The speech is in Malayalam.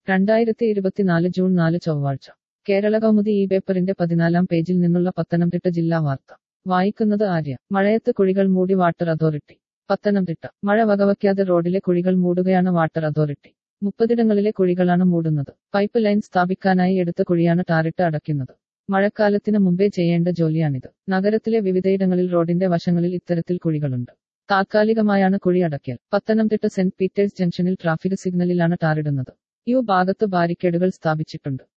രണ്ടായിരത്തി ഇരുപത്തിനാല് ജൂൺ നാല് ചൊവ്വാഴ്ച കേരള കൗമുദി ഈ പേപ്പറിന്റെ പതിനാലാം പേജിൽ നിന്നുള്ള പത്തനംതിട്ട ജില്ലാ വാർത്ത വായിക്കുന്നത് ആര്യ മഴയത്ത് കുഴികൾ മൂടി വാട്ടർ അതോറിറ്റി പത്തനംതിട്ട മഴ വകവയ്ക്കാതെ റോഡിലെ കുഴികൾ മൂടുകയാണ് വാട്ടർ അതോറിറ്റി മുപ്പതിടങ്ങളിലെ കുഴികളാണ് മൂടുന്നത് പൈപ്പ് ലൈൻ സ്ഥാപിക്കാനായി എടുത്ത കുഴിയാണ് ടാറിട്ട് അടയ്ക്കുന്നത് മഴക്കാലത്തിന് മുമ്പേ ചെയ്യേണ്ട ജോലിയാണിത് നഗരത്തിലെ വിവിധയിടങ്ങളിൽ റോഡിന്റെ വശങ്ങളിൽ ഇത്തരത്തിൽ കുഴികളുണ്ട് താത്കാലികമായാണ് കുഴി അടയ്ക്കൽ പത്തനംതിട്ട സെന്റ് പീറ്റേഴ്സ് ജംഗ്ഷനിൽ ട്രാഫിക് സിഗ്നലിലാണ് ടാറിടുന്നത് യു ഭാഗത്ത് ബാരിക്കേഡുകൾ സ്ഥാപിച്ചിട്ടുണ്ട്